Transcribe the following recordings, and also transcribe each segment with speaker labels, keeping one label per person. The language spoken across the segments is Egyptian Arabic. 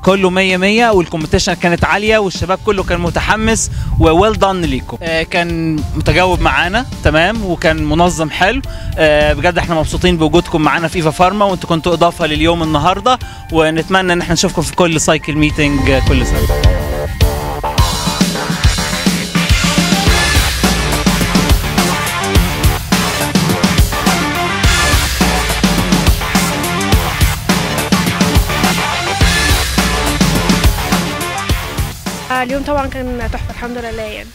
Speaker 1: كله 100 100 والكومبيتيشن كانت عاليه والشباب كله كان متحمس وويل دان ليكم آه، كان متجاوب معانا تمام وكان منظم حلو آه، بجد احنا مبسوطين بوجودكم معانا في ايفا فارما وانتوا كنتوا اضافه لليوم النهارده ونتمنى ان احنا نشوفكم في كل سايكل ميتنج آه، كل سنه
Speaker 2: آه، اليوم طبعا كان تحفة الحمد لله يعني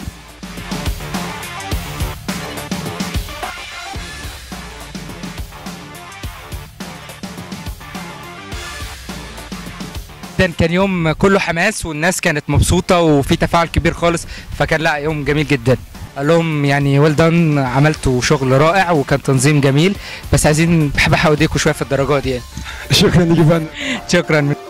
Speaker 3: جدا كان يوم كله حماس والناس كانت مبسوطه وفي تفاعل كبير خالص فكان لا يوم جميل جدا قال لهم يعني ويل دان عملتوا شغل رائع وكان تنظيم جميل بس عايزين بحب احاول ايديكم شويه في الدرجات دي يعني.
Speaker 4: شكرا لك يا فندم
Speaker 3: شكرا